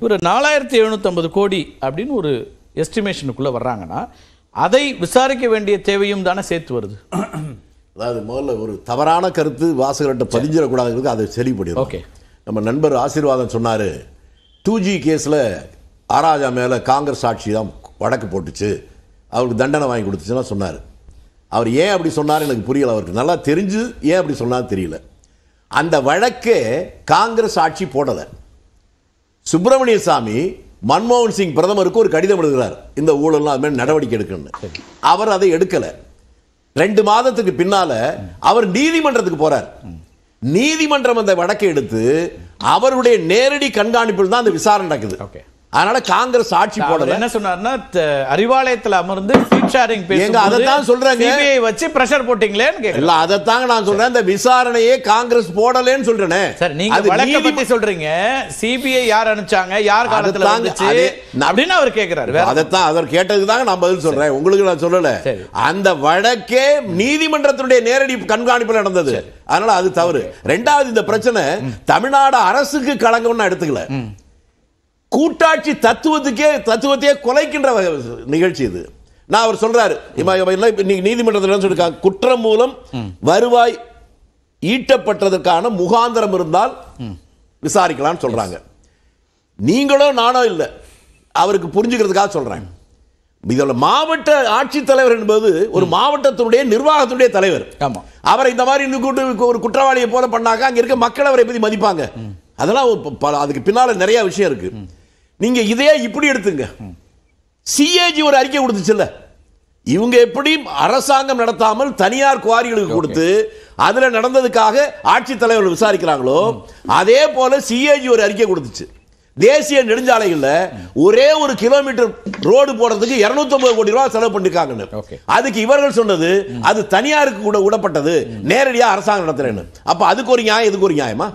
ஒரு நாலாயிரத்தி எழுநூத்தம்பது கோடி அப்படின்னு ஒரு எஸ்டிமேஷனுக்குள்ள வர்றாங்கன்னா அதை விசாரிக்க வேண்டிய தேவையும் தானே சேர்த்து வருது அதாவது முதல்ல ஒரு தவறான கருத்து வாசகர்கிட்ட பதிஞ்சிடக்கூடாதுங்கிறது அதை சரி பண்ணிடும் ஓகே. நம்ம நண்பர் ஆசீர்வாதம் சொன்னாரு டூ ஜி கேஸில் ஆராஜா மேலே காங்கிரஸ் ஆட்சி தான் வழக்கு போட்டுச்சு அவருக்கு தண்டனை வாங்கி கொடுத்துச்சுன்னா சொன்னார் அவர் ஏன் அப்படி சொன்னார் எனக்கு புரியல அவருக்கு நல்லா தெரிஞ்சு ஏன் அப்படி சொன்னார் தெரியல அந்த வழக்கே காங்கிரஸ் ஆட்சி போடலை சுப்பிரமணிய சாமி மன்மோகன் சிங் பிரதமருக்கு ஒரு கடிதம் எழுதுகிறார் இந்த ஊழல்லாம் அது மாதிரி நடவடிக்கை எடுக்கணும்னு அவர் அதை எடுக்கல ரெண்டு மாதத்துக்கு பின்னால அவர் நீதிமன்றத்துக்கு போறார் நீதிமன்றம் அந்த வழக்கை எடுத்து அவருடைய நேரடி கண்காணிப்பில் தான் அந்த விசாரணை நடக்குது ஓகே. அதனால காங்கிரஸ் ஆட்சி அவர் போடல என்ன சொன்னார்னா த- அறிவாலயத்துல அமர்ந்து சீட் ஷேரிங் ஏங்க, அதைத்தான் சொல்றேங்க. சிபிஐ வச்சு பிரஷர் போட்டீங்களேன்னு கேக்குறேன் இல்ல அதைத்தாங்க நான் சொல்றேன் இந்த விசாரணையே காங்கிரஸ் போடலன்னு சொல்றேனே சார் நீங்க அது வழக்க நீதி- பத்தி சொல்றீங்க சிபிஐ யார் அனுப்பிச்சாங்க யார் காலத்துல அதுதாங்க, வந்துச்சு அதே- நான்- அப்படின்னு அவர் கேக்குறாரு வேற அதைத்தான் அவர் கேட்டதுக்கு தாங்க நான் பதில் சொல்றேன் உங்களுக்கு நான் சொல்லல சரி. அந்த வழக்கே நீதிமன்றத்தினுடைய நேரடி கண்காணிப்பில் நடந்தது அதனால அது தவறு ரெண்டாவது இந்த பிரச்சனை தமிழ்நாடு அரசுக்கு களங்கம்னு எடுத்துக்கல கூட்டாட்சி தத்துவத்துக்கே தத்துவத்தையே குலைக்கின்ற வகை- நிகழ்ச்சி இது நான் அவர் சொல்றாரு இவ- இவ எல்லாம் இப்ப இன்னைக்கு நீதிமன்றத்தில் என்ன சொல்லிருக்காங்க குற்றம் மூலம் வருவாய் ஈட்டப்பட்டதற்கான முகாந்திரம் இருந்தால் விசாரிக்கலாம்னு சொல்றாங்க நீங்களோ நானோ இல்லை அவருக்கு புரிஞ்சுக்கிறதுக்காக சொல்றேன் இதுல மாவட்ட ஆட்சித்தலைவர் என்பது ஒரு மாவட்டத்தினுடைய நிர்வாகத்தினுடைய தலைவர் ஆமா. அவரை இந்த மாதிரி இந்த கூட்டு ஒரு குற்றவாளியை போல பண்ணாக்க அங்க இருக்க மக்கள் அவரை பத்தி மதிப்பாங்க அதெல்லாம் ஒரு ப- பல- அதுக்கு பின்னால நிறைய விஷயம் இருக்கு நீங்க இதே இப்படி எடுத்துங்க சிஏஜி ஒரு அறிக்கை கொடுத்துச்சுல்ல இவங்க எப்படி அரசாங்கம் நடத்தாமல் தனியார் குவாரிகளுக்கு கொடுத்து அதுல நடந்ததுக்காக ஆட்சித்தலைவர் விசாரிக்கிறாங்களோ அதே போல சிஏஜி ஒரு அறிக்கை கொடுத்துச்சு தேசிய நெடுஞ்சாலைகள்ல ஒரே ஒரு கிலோமீட்டர் ரோடு போடுறதுக்கு 250 கோடி ரூபாய் செலவு பண்ணிருக்காங்கன்னு Okay. அதுக்கு இவர்கள் சொன்னது அது தனியாருக்கு கூட விடப்பட்டது நேரடியா அரசாங்கம் நடத்துறேன்னு அப்ப அதுக்கு ஒரு நியாயம் இதுக்கு ஒரு நியாயமா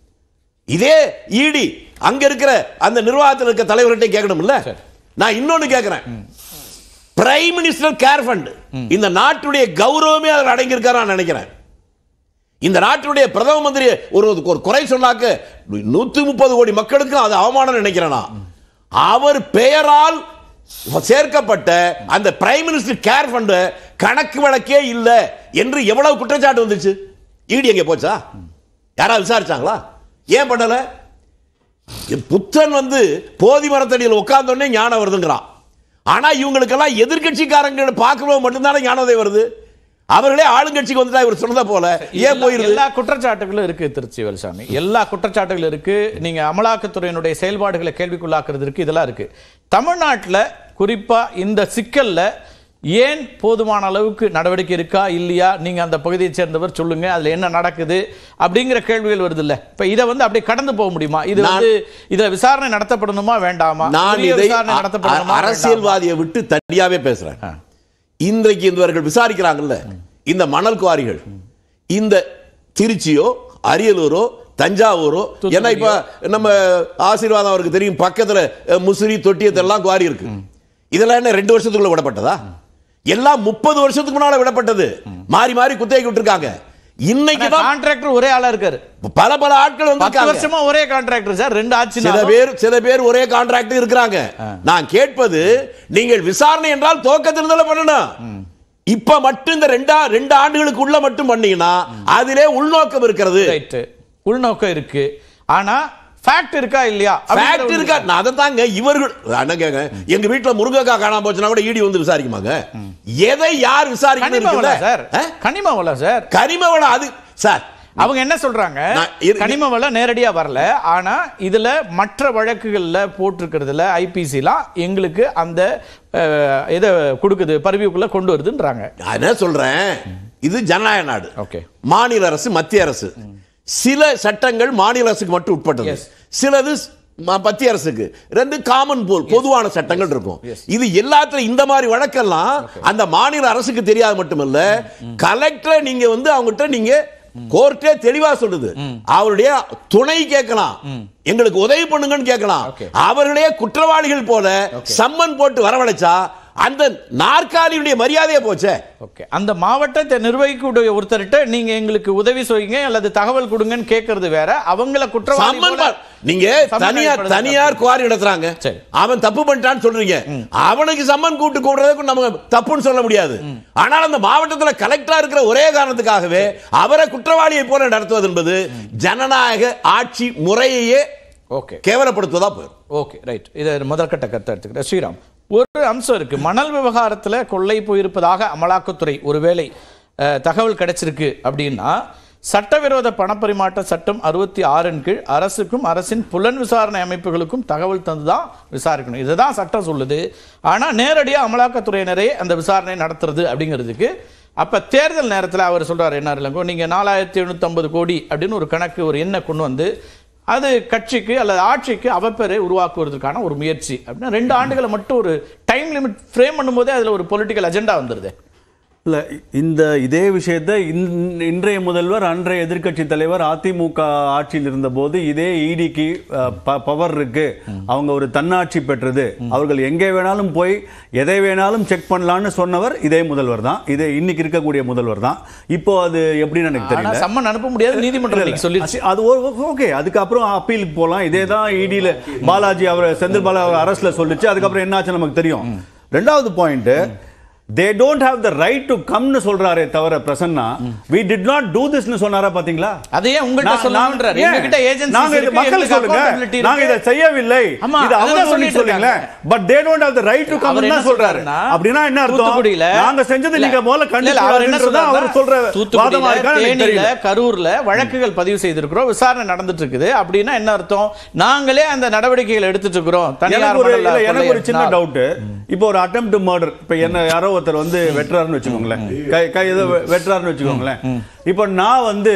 இதே இடி அங்க இருக்கிற அந்த நிர்வாகத்தில் இருக்க தலைவர்கிட்ட கேட்கணும்ல சரி. நான் இன்னொன்னு கேட்கிறேன் பிரைம் மினிஸ்டர் கேர் ஃபண்ட் இந்த நாட்டுடைய கௌரவமே அதில் அடங்கியிருக்காரு நான் நினைக்கிறேன் இந்த நாட்டுடைய பிரதம மந்திரி ஒரு ஒரு குறை சொன்னாக்க நூத்தி முப்பது கோடி மக்களுக்கு அது அவமானம் நினைக்கிறேன் நான். அவர் பெயரால் சேர்க்கப்பட்ட அந்த பிரைம் மினிஸ்டர் கேர் ஃபண்ட் கணக்கு வழக்கே இல்லை என்று எவ்வளவு குற்றச்சாட்டு வந்துச்சு ஈடி எங்க போச்சா யாராவது விசாரிச்சாங்களா ஏன் பண்ணல புத்தன் வந்து போதி மரத்தடியில் உட்கார்ந்தோடனே ஞானம் வருதுங்கிறான் ஆனா இவங்களுக்கெல்லாம் எதிர்க்கட்சிக்காரங்க பார்க்கும்போது மட்டும்தானே ஞானதை வருது அவர்களே ஆளுங்கட்சிக்கு வந்துட்டா இவர் சொன்னதை போல ஏன் எல்லா- போயிருது எல்லா குற்றச்சாட்டுகளும் இருக்கு திருச்சி வேலுசாமி எல்லா குற்றச்சாட்டுகளும் இருக்கு நீங்க அமலாக்கத்துறையினுடைய செயல்பாடுகளை கேள்விக்குள்ளாக்குறது இருக்கு இதெல்லாம் இருக்கு தமிழ்நாட்டுல குறிப்பா இந்த சிக்கல்ல ஏன் போதுமான அளவுக்கு நடவடிக்கை இருக்கா இல்லையா நீங்க அந்த பகுதியை சேர்ந்தவர் சொல்லுங்க அதுல என்ன நடக்குது அப்படிங்கிற கேள்விகள் வருது இல்ல இப்ப இதை வந்து அப்படியே கடந்து போக முடியுமா இது நான்- வந்து இதுல விசாரணை நடத்தப்படணுமா வேண்டாமா நான் உரிய இதை விசாரணை அ- நடத்தப்படணுமா வேண்டாமா? அரசியல்வாதியை விட்டு தனியாவே பேசுறேன் ஆ. இன்றைக்கு இவர்கள் விசாரிக்கிறாங்கல்ல இந்த மணல் குவாரிகள் இந்த திருச்சியோ அரியலூரோ தஞ்சாவூரோ ஏன்னா இப்ப நம்ம ஆசீர்வாதம் அவருக்கு தெரியும் பக்கத்துல அஹ், முசிறி தொட்டியத்தெல்லாம் குவாரி இருக்கு இதெல்லாம் என்ன ரெண்டு வருஷத்துக்குள்ள விடப்பட்டதா எல்லாம் முப்பது வருஷத்துக்கு முன்னால விடப்பட்டது மாறி மாறி குத்தகைக்கு விட்டுருக்காங்க இன்னைக்கு தான் கான்ட்ராக்டர் ஒரே ஆளா இருக்காரு பல பல ஆட்கள் பத்து வந்து வருஷமா ஒரே கான்ட்ராக்டர் சார் ரெண்டு ஆட்சி சில பேர் சில பேர் ஒரே கான்ட்ராக்ட் இருக்கிறாங்க நான் கேட்பது நீங்கள் விசாரணை என்றால் துவக்கத்திலிருந்தால பண்ணணும் இப்ப மட்டும் இந்த ரெண்டா ரெண்டு ஆண்டுகளுக்குள்ள மட்டும் பண்ணீங்கன்னா அதிலே உள்நோக்கம் இருக்கிறது ரைட் உள்நோக்கம் இருக்கு ஆனா ஃபேக்ட் இருக்கா இல்லையா ஃபேக்ட் இருக்கா நான் அதை தாங்க இவர்கள் என்னங்க எங்க வீட்டுல முருங்கைக்காய் காணாம போச்சுன்னா கூட ஈடி வந்து விசாரிக்குமாங்க எதை யார் விசாரிக்கணும் கனிம இருக்குல்ல? வளம் சார் ஆ? கனிம வளம் சார் கனிம வளம் அது சார் அவங்க என்ன சொல்றாங்க நான் இரு- கனிம வளம் நேரடியா வரல ஆனா இதுல மற்ற வழக்குகள்ல போட்டிருக்கிறதுல ஐபிசிலாம் எங்களுக்கு அந்த அஹ், இதை கொடுக்குது பரிவுக்குள்ள கொண்டு வருதுன்றாங்க நான் என்ன சொல்றேன் இது ஜனநாயக நாடு ஓகே மாநில அரசு மத்திய அரசு சில சட்டங்கள் மாநில அரசுக்கு மட்டும் உட்பட்டது Yes. சிலது ம- மத்திய அரசுக்கு ரெண்டு காமன் போல் பொதுவான சட்டங்கள் இருக்கும் Yes. இது எல்லாத்துலயும் இந்த மாதிரி வழக்கெல்லாம் அந்த மாநில அரசுக்கு தெரியாது மட்டுமல்ல கலெக்டரை நீங்க வந்து அவங்ககிட்ட நீங்க கோர்ட்டே தெளிவா சொல்லுது அவருடைய துணை கேட்கலாம் எங்களுக்கு உதவி பண்ணுங்கன்னு கேட்கலாம் Okay. அவர்களே குற்றவாளிகள் போல சம்மன் போட்டு வரவழைச்சா அந்த நாற்காலியுடைய மரியாதையே போச்சே ஓகே அந்த மாவட்டத்தை நிர்வகிக்கக்கூடிய ஒருத்தர்கிட்ட நீங்க எங்களுக்கு உதவி செய்யுங்க அல்லது தகவல் கொடுங்கன்னு கேட்கறது வேற அவங்கள குற்றவாளி சம்மன் போல- பா- நீங்க சம்மன் தனியார் அடிப்படையில் தனியார் குவாரி நடத்துறாங்க சரி. அவன் தப்பு பண்ணிட்டான்னு சொல்றீங்க அவனுக்கு சம்மன் கூட்டு கூடுறதுக்கு நம்ம தப்புன்னு சொல்ல முடியாது ஆனால் அந்த மாவட்டத்துல கலெக்டரா இருக்கிற ஒரே காரணத்துக்காகவே அவரை குற்றவாளியை போல நடத்துவது என்பது ஜனநாயக ஆட்சி முறையையே ஓகே கேவலப்படுத்துவதா போயிடும் ஓகே ரைட் இதை முதற்கட்ட கருத்தை எடுத்துக்கிறேன் ஸ்ரீராம் ஒரு அம்சம் இருக்கு மணல் விவகாரத்துல கொள்ளை போயிருப்பதாக அமலாக்கத்துறை ஒருவேளை அஹ், தகவல் கிடைச்சிருக்கு அப்படின்னா சட்டவிரோத பணப்பரிமாற்ற சட்டம் அறுபத்தி ஆறின் கீழ் அரசுக்கும் அரசின் புலன் விசாரணை அமைப்புகளுக்கும் தகவல் தந்து தான் விசாரிக்கணும் இதுதான் சட்டம் சொல்லுது ஆனா நேரடியாக அமலாக்கத்துறையினரே அந்த விசாரணை நடத்துறது அப்படிங்கிறதுக்கு அப்ப தேர்தல் நேரத்துல அவர் சொல்றாரு என்ன இல்லைங்கோ நீங்க நாலாயிரத்தி எழுநூத்தி கோடி அப்படின்னு ஒரு கணக்கு ஒரு எண்ணை கொண்டு வந்து அது கட்சிக்கு அல்லது ஆட்சிக்கு அவப்பெயரை உருவாக்குவதற்கான ஒரு முயற்சி அப்படின்னா ரெண்டு ஆண்டுகளை மட்டும் ஒரு டைம் லிமிட் ஃப்ரேம் பண்ணும்போதே அதுல ஒரு பொலிட்டிக்கல் அஜெண்டா வந்துருது இல்ல இந்த இதே விஷயத்தை இன்- இன்றைய முதல்வர் அன்றைய எதிர்க்கட்சி தலைவர் அதிமுக ஆட்சியில் இருந்தபோது இதே இடிக்கு பவர் இருக்கு அவங்க ஒரு தன்னாட்சி பெற்றது அவர்கள் எங்கே வேணாலும் போய் எதை வேணாலும் செக் பண்ணலாம்னு சொன்னவர் இதே முதல்வர் தான் இதே இன்னைக்கு இருக்கக்கூடிய முதல்வர் தான் இப்போ அது எப்படின்னு எனக்கு ஆனா தெரியல சம்மன் அனுப்ப முடியாது நீதிமன்றம் இன்னைக்கு சொல்லிடுச்சு அது ஓகே அதுக்கப்புறம் அப்பீலுக்கு போலாம் இதே தான் இடியில பாலாஜி அவர் செந்தில் பாலா அரசுல சொல்லுச்சு அதுக்கப்புறம் என்னாச்சு நமக்கு தெரியும் ரெண்டாவது point they don't have the right to கம்னு சொல்றாரே தவிர Prasanna we did not do திஸ்னு சொன்னாரா பாத்தீங்களா அதையே உங்கள்கிட்ட நான்- சொல்லணும்ன்றாரு நான் எங்ககிட்ட ஏன்? ஏஜென்சி நாங்க இது மக்கள் சொல்லுங்க நாங்க இதை செய்யவில்லை ஆமா, இது அதுதான் அவர் சொல்லிட்டு சொல்லுங்களே but they don't have the right to அவர் கம் என்ன தான் சொல்றாரு சொல்றாருன்னா, அப்படின்னா என்ன அர்த்தம் தூத்துக்குடியில நாங்க செஞ்சது இல்ல, நீங்க முதல்ல இல்ல, இல்ல, அவர் என்ன கண்டிப்பா அவர் சொல்ற வாதமா தூத்துக்குடியில இருக்கான்னு எனக்கு தேனியில தெரியல கரூர்ல வழக்குகள் பதிவு செய்திருக்கிறோம் விசாரணை நடந்துட்டு இருக்குது அப்படின்னா என்ன அர்த்தம் நாங்களே அந்த நடவடிக்கைகள் எடுத்துட்டு இருக்கிறோம் தனியார் எனக்கு ஒரு மணல்ல இல்ல, எனக்கு ஒரு சின்ன கொள்ளையடிச்சினால். டவுட் இப்போ ஒரு அட்டெம்ப்ட் மர்டர் இப்போ என்ன யாரோ ஒருத்தர் வந்து வெட்டுறாருன்னு வச்சுக்கோங்களேன் கை கை ஏதோ வெ- வெட்டுறாருன்னு வச்சுக்கோங்களேன் இப்போ நான் வந்து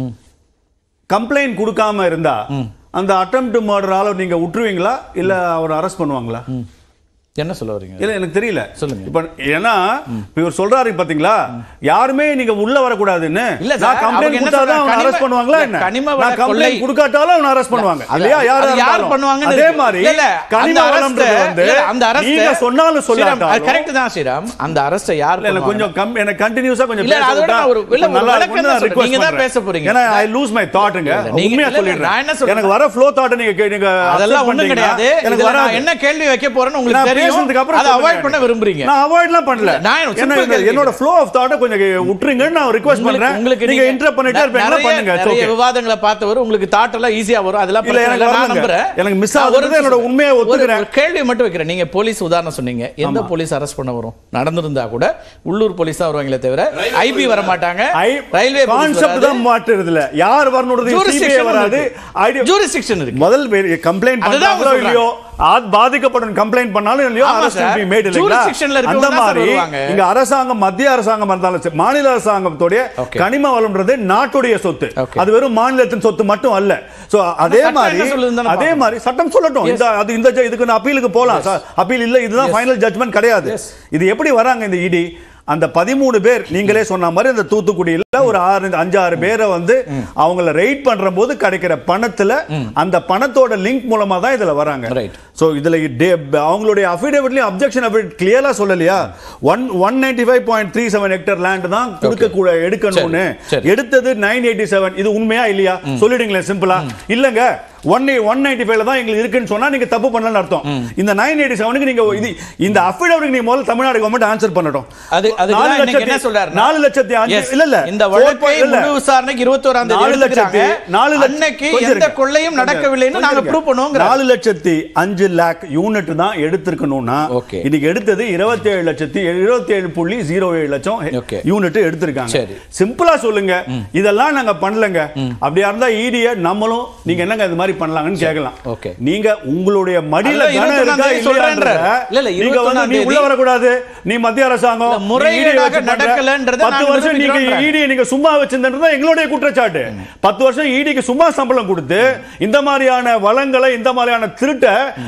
கம்ப்ளைண்ட் கொடுக்காம இருந்தா அந்த அட்டெம்ப்ட் மர்டரால நீங்க விட்டுருவீங்களா இல்ல அவர் அரெஸ்ட் பண்ணுவாங்களா என்ன சொல்ல வரீங்க இல்ல எனக்கு தெரியல சொல்லுங்க. இப்ப ஏன்னா இப்ப இவர் சொல்றாரு பாத்தீங்களா யாருமே நீங்க உள்ள வரக்கூடாதுன்னு இல்ல சார், நான் கம்ப்ளைண்ட் அவங்க என்ன கொடுத்தாதான் அவன் சொல்றாங்க? அரெஸ்ட் பண்ணுவாங்களா இல்ல, என்ன கனிம வள நான் கொள்ளை- கம்ப்ளைண்ட் கொடுக்காட்டாலும் அவன் அரெஸ்ட் பண்ணுவாங்க அது- இல்லையா யாரா அது யார் இருந்தாலும். பண்ணுவாங்கன்னு அதே இருக்கு. மாதிரி இல்ல, இல்ல, கனிம அந்த வளம்ன்றது அரஸ்ட- வந்து இல்ல, அந்த அரஸ்ட- நீங்க சொன்னாலும் ஸ்ரீராம், அது சொல்லாட்டாலும் correct தான் ஸ்ரீராம். அந்த அரசை யார் இல்ல, எனக்கு பண்ணுவாங்க? கொஞ்சம் கம் எனக்கு கண்டினியூஸா கொஞ்சம் இல்ல, பேச அதோட விட்டா நான் ஒரு- இல்ல, ஒரு நல்லா விளக்கம் இருக்கும்னு தான் நான் சொல்றேன். request நீங்க தான் பண்றேன். பேச போறீங்க. ஏன்னா ஐ லூஸ் மை தாட்ங்க இல்ல, நீங்க- உண்மையா இல்ல, இல்ல, சொல்லிடுறேன் நான் என்ன சொல்றேன்? எனக்கு வர ஃப்ளோ தாட் நீங்க கே- நீங்க அதெல்லாம் accept ஒண்ணும் பண்ணீங்கன்னா கிடையாது எனக்கு இதுல நான் வராது என்ன கேள்வி வைக்க போறேன்னு உங்களுக்கு நான் தெரியும் பேசுனதுக்கு அப்புறம் அதை சொல்லுங்க. அவாய்ட் பண்ண விரும்புறீங்க நான் அவாய்ட்லாம் பண்ணல நான் simple என்ன கேள்வி என்னோட ஃப்ளோ ஆஃப் தாட்ட கொஞ்சம் விட்டுருங்கன்னு நான் ரிக்வெஸ்ட் பண்றேன் உங்களுக்கு நீங்க இன்டர் பண்ணிட்டே இருப்பீங்களா நிறைய- பண்ணுங்க it's நிறைய okay. விவாதங்களை பார்த்தவர் உங்களுக்கு தாட் எல்லாம் ஈஸியா வரும் அதெல்லாம் இல்ல, பிரச்சனை எனக்கு இல்ல, நான் வரலங்க. நம்புறேன் எனக்கு miss நான் ஆகுறது ஒரு என்னோட நிமிஷம் உண்மையை ஒரு- ஒத்துக்கிறேன். ஒரு கேள்வி மட்டும் வைக்கிறேன் நீங்க போலீஸ் உதாரணம் சொன்னீங்க எந்த போலீஸ் அரெஸ்ட் பண்ண வரும் நடந்திருந்தா கூட உள்ளூர் போலீஸ் தான் வருவாங்களே தவிர ஐபி வர மாட்டாங்க ரயில்வே கான்செப்ட் தான் மாற்றுறது இல்ல யார் வரணுன்றது சிபிஐ வராது ஐடி ஜூரிஸ்டிக்ஷன் இருக்கு முதல் கம்ப்ளைண்ட் அதுதான் பண்ணாங்களோ அவங்க இல்லையோ ஆத் பாதிக்கப்படும் கம்ப்ளைண்ட் பண்ணாலும் இல்லையோ ஆமா அரசு சார். பி மேட் இல்லைங்களா Jurisdictionல இருக்கவங்க அந்த தான் சார் மாதிரி வருவாங்க. இங்க அரசாங்கம் மத்திய அரசாங்கம் இருந்தாலும் சரி, மாநில அரசாங்கத்தோடைய Okay. கனிம வளம்ன்றது நாட்டுடைய சொத்து Okay. அது வெறும் மாநிலத்தின் சொத்து மட்டும் அல்ல சோ அதே சட்டம் மாதிரி என்ன சொல்லுதுன்னு தானே அதே பார்க்கணும். மாதிரி சட்டம் சொல்லட்டும் இந்த அது இந்த ஜ- இதுக்கு நான் அப்பீலுக்கு போலாம் சார் அப்பீல் இல்ல இதுதான் ஃபைனல் ஜட்மெண்ட் கிடையாது Yes. இது எப்படி வராங்க இந்த இடி அந்த பதிமூணு பேர் நீங்களே சொன்ன மாதிரி அந்த தூத்துக்குடியில ஒரு ஆறு அஞ்சாறு பேரை வந்து அவங்கள ரெய்ட் பண்ற போது கிடைக்கிற பணத்துல அந்த பணத்தோட லிங்க் மூலமா தான் இதுல வராங்க Right. சோ இதுல டே- அவங்களுடைய அஃபிடேவிட்லயும் அப்ஜெக்ஷன் அஃபிடேவிட் கிளியரா சொல்லலையா one one ninety five point three seven hectare land தான் கொடுக்க கூட எடுக்கணும்னு சரி, சரி. எடுத்தது நைன் எயிட்டி செவன் இது உண்மையா இல்லையா சொல்லிடுங்களேன் சிம்பிளா இல்லங்க ஒன் ஒன் நைன்டி ஃபைவ்ல தான் எங்களுக்கு இருக்குன்னு சொன்னா நீங்க தப்பு பண்ணலன்னு அர்த்தம் இந்த நைன் எயிட்டி செவனுக்கு நீங்க இது இந்த அஃபிடேவிட் நீங்க முதல்ல தமிழ்நாடு கவர்மெண்ட் ஆன்சர் பண்ணட்டும் அது அதுக்கு நாலு தான் இன்னைக்கு லட்சத்தி- என்ன சொல்றாரு நாலு லட்சத்தி அஞ்சு இல்ல இல்ல இந்த four வழக்கை point- இல்ல. முழு விசாரணைக்கு 21 தேதி நாலு எடுத்துக்கிறாங்க லட்சத்தி நாலு லட்ச- அன்னைக்கு கொஞ்சம் எந்த இருங்க. கொள்ளையும் நடக்கவில்லைன்னு கொஞ்சம் நாங்க இருங்க. ப்ரூவ் பண்ணுவோங்கிறாங்க நாலு லட்சத்தி அஞ்சு லேக் யூனிட் தான் எடுத்திருக்கணும்னா Okay. இன்னைக்கு எடுத்தது இருபத்தி ஏழு லட்சத்தி இருபத்தி ஏழு புள்ளி ஜீரோ ஏழு லட்சம் Okay. யூனிட் எடுத்திருக்காங்க சரி. சிம்பிளா சொல்லுங்க இதெல்லாம் நாங்க பண்ணலங்க அப்படியா இருந்தா ஈடிய நம்மளும் நீங்க என்னங்க இது மாதிரி பண்ணலாங்கன்னு கேட்கலாம் Okay. நீங்க உங்களுடைய மடியில அதுதான் கனம் 21 இருக்கா தேதி இல்லையான்றத சொல்றேன்றேன். இல்ல, இல்ல, நீங்க வந்து 21 நீ உள்ள தேதி வரக்கூடாது நீ மத்திய அரசாங்கம் இல்ல, நீ முறைகேடாக ED வச்சு பண்ற. நடக்கலன்றதை பத்து நாங்க வருஷம் நீங்க நிரூபிக்கிறோம்ன்றேன். இடி நீங்க சும்மா வச்சிருந்தது தான் எங்களுடைய குற்றச்சாட்டு பத்து வருஷம் ஈடிக்கு சும்மா சம்பளம் கொடுத்து இந்த மாதிரியான வளங்களை இந்த மாதிரியான திருட்டை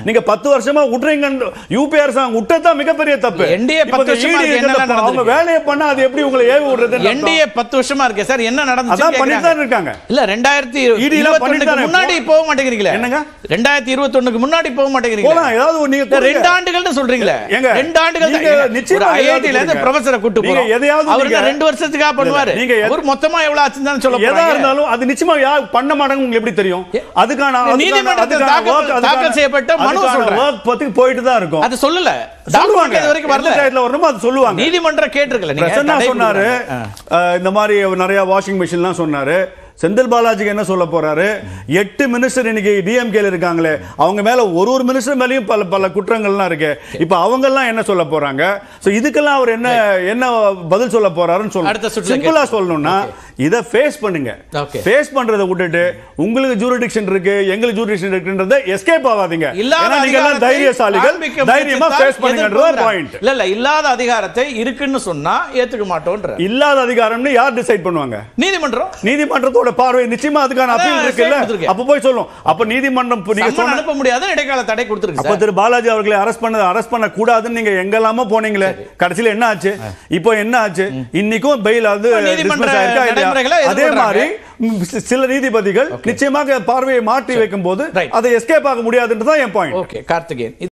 நீங்க பத்து வருஷமா விட்டுறீங்க யூபி அரசாங்கம் விட்டதான் மிகப்பெரிய தப்பு NDA இப்ப பத்து வருஷமா ED இருக்கு, இருக்கிறது என்னெல்லாம் அவங்க நடந்திருக்கு? வேலையை பண்ணா அது எப்படி உங்களை ஏவி விடுறது என்டிஏ பத்து வருஷமா இருக்கு சார் என்ன நடந்துச்சு அதான் பண்ணிட்டு தான் இருக்காங்க இல்ல ரெண்டாயிரத்தி ED எல்லாம் பண்ணிட்டு இருபத்தொன்னுக்கு தானே முன்னாடி போ- போக மாட்டேங்கிறீங்களே என்னங்க? ரெண்டாயிரத்தி இருபத்தொன்னுக்கு முன்னாடி போக மாட்டேங்கிறீங்களே போலாம் ஏதாவது ஒரு நீங்க இந்த கொடுங்க. ரெண்டு ஆண்டுகள்னு சொல்றீங்களே ஏங்க, ரெண்டு ஆண்டுகள் தான். நீங்க ஏங்க, நிச்சயமா ஒரு ஏதாவது ஐஐடில இருந்து கொடுங்க. ப்ரொஃபசரை கூட்டு நீங்க போறோம் எதையாவது அவர் என்ன நீங்க- ரெண்டு வருஷத்துக்காக பண்ணுவாரு நீங்க எத- அவர் மொத்தமா எவ்வளவு ஆச்சுன்னு தானே சொல்ல எதா போறாங்க இருந்தாலும் அது நிச்சயமா யார் பண்ண மாட்டாங்க உங்களுக்கு எப்படி தெரியும் அதுக்கான அதுக்கான- நீதிமன்றத்தில் அதுக்கான தாக்கல்- work, அதுக்கான- தாக்கல் செய்யப்பட்ட மனு அதுக்கான சொல்றேன். work பத்தி போயிட்டு தான் இருக்கும் அது சொல்லல சொல்லுவாங்க டாக்குமெண்ட் இது வரைக்கும் வரல எந்த டயத்துல வரணுமோ அது சொல்லுவாங்க நீதிமன்றம் கேட்டிருக்கல நீங்க பிரசன்னா தடை சொன்னாரு கொடுக்குறாங்க. அஹ், இந்த மாதிரி நிறைய வாஷிங் மிஷின்லாம் சொன்னாரு செந்தில் பாலாஜிக்கு என்ன சொல்ல போறாரு எட்டு மினிஸ்டர் இன்னைக்கு டிஎம்கேல இருக்காங்களே அவங்க மேல ஒரு ஒரு மினிஸ்டர் மேலயும் பல பல குற்றங்கள்லாம் இருக்கு இப்ப அவங்க எல்லாம் என்ன சொல்ல போறாங்க சோ இதுக்கெல்லாம் அவர் என்ன என்ன பதில் சொல்ல போறாருன்னு அடுத்த சொல்லணும் சுற்றுல சிம்பிளா கேட்போம். சொல்லணும்னா இத ஃபேஸ் பண்ணுங்க Okay. ஃபேஸ் பண்றதை விட்டுட்டு உங்களுக்கு ஜூரிடிக்ஷன் இருக்கு எங்களுக்கு ஜூரிடிக்ஷன் இருக்குன்றத எஸ்கேப் ஆகாதீங்க இல்லாத ஏன்னா நீங்க எல்லாம் அதிகாரத்தை தைரியசாலிகள் காண்பிக்க தைரியமா முயற்சித்தால் ஃபேஸ் பண்ணுங்கன்றத எதிர்ப்புங்கிறார். பாயிண்ட் இல்ல இல்ல இல்லாத அதிகாரத்தை இருக்குன்னு சொன்னா ஏத்துக்க மாட்டோன்ற இல்லாத அதிகாரம்னு யார் டிசைட் பண்ணுவாங்க நீதிமன்றம் நீதிமன்றத்தோட பார்வை நிச்சயமா அதுக்கான அதான் அப்பீல் இருக்குல்ல கொடுத்திருக்கேன். அப்ப போய் சொல்லும் அப்ப நீதிமன்றம் இப்ப நீங்க சம்மன் சொன்ன அனுப்ப முடியாத இடைக்கால தடை கொடுத்திருக்கு அப்ப சார். திரு பாலாஜி அவர்களை அரெஸ்ட் பண்ணது அரெஸ்ட் பண்ண கூடாதுன்னு நீங்க எங்கெல்லாமோ போனீங்களே கடைசியில என்ன ஆச்சு இப்போ என்ன ஆச்சு இன்னைக்கும் பெயில் அது இப்ப நீதிமன்ற dismiss ஆயிருக்கா இல்லையா? நடைமுறைகளை அதே எதிர்கொள்றாங்க. மாதிரி ம், சி- சில நீதிபதிகள் நிச்சயமாக பார்வையை மாற்றி வைக்கும் போது Right. அதை எஸ்கேப் ஆக முடியாதுன்றதான் என் பாயிண்ட் ஓகே கார்த்திகேயன்